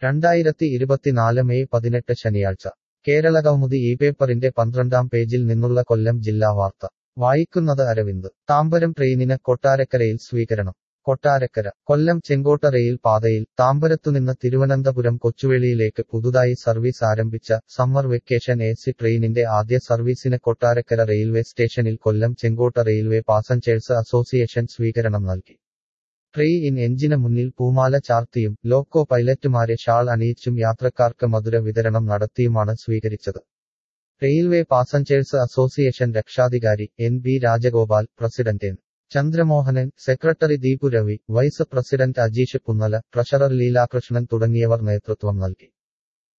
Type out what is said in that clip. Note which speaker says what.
Speaker 1: രണ്ടായിരത്തി ഇരുപത്തിനാല് മെയ് പതിനെട്ട് ശനിയാഴ്ച കേരള കൗമുദി ഈ പേപ്പറിന്റെ പന്ത്രണ്ടാം പേജിൽ നിന്നുള്ള കൊല്ലം ജില്ലാ വാർത്ത വായിക്കുന്നത് അരവിന്ദ് താമ്പരം ട്രെയിനിന് കൊട്ടാരക്കരയിൽ സ്വീകരണം കൊട്ടാരക്കര കൊല്ലം ചെങ്കോട്ട റെയിൽ പാതയിൽ താമ്പരത്തുനിന്ന് തിരുവനന്തപുരം കൊച്ചുവേളിയിലേക്ക് പുതുതായി സർവീസ് ആരംഭിച്ച സമ്മർ വെക്കേഷൻ എ സി ട്രെയിനിന്റെ ആദ്യ സർവീസിന് കൊട്ടാരക്കര റെയിൽവേ സ്റ്റേഷനിൽ Kollam Chenkotta railway passengers association സ്വീകരണം നൽകി ട്രെയിൻ എഞ്ചിന് മുന്നിൽ പൂമാല ചാർത്തിയും ലോക്കോ പൈലറ്റുമാരെ ഷാൾ അണിയിച്ചും യാത്രക്കാർക്ക് മധുര വിതരണം നടത്തിയുമാണ് സ്വീകരിച്ചത് റെയിൽവേ പാസഞ്ചേഴ്സ് അസോസിയേഷൻ രക്ഷാധികാരി N B Rajagopal president N Chandramohanan secretary Deepu Ravi vice president Ajeesh Punnala treasurer Leelakrishnan തുടങ്ങിയവർ നേതൃത്വം നൽകി